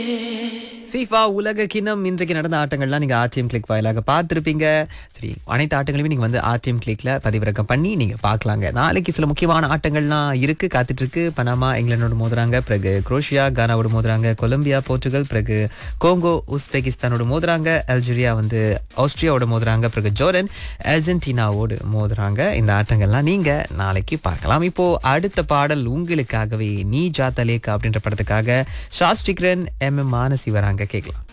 FIFA உலக கிண்ணம் இன்றைக்கு நடந்த ஆட்டங்கள்லாம் நீங்க ஆர்டிஎம் கிளிக் வாயிலாக பார்த்திருப்பீங்க சரி அனைத்து ஆட்டங்களையுமே நீங்க வந்து ஆர்டிஎம் கிளிக்ல பதிவிறக்கம் பண்ணி நீங்க பார்க்கலாங்க நாளைக்கு சில முக்கியமான ஆட்டங்கள்லாம் இருக்கு காத்துட்டு இருக்கு பனாமா இங்கிலாந்தோட மோதுறாங்க பிறகு குரோஷியா கானாவோட மோதுறாங்க கொலம்பியா போர்ச்சுகல் பிறகு கோங்கோ உஸ்பெகிஸ்தானோட மோதுறாங்க அல்ஜீரியா வந்து ஆஸ்திரியாவோட மோதுறாங்க பிறகு ஜோர்டன் அர்ஜென்டினாவோடு மோதுறாங்க இந்த ஆட்டங்கள்லாம் நீங்க நாளைக்கு பார்க்கலாம் இப்போ அடுத்த பாடல் உங்களுக்காகவே நீ ஜாத்தலேக்கா அப்படின்ற படத்துக்காக சாஸ்டிக்ரன் எம் எம் மானசி வராங்க கேட்கலாம்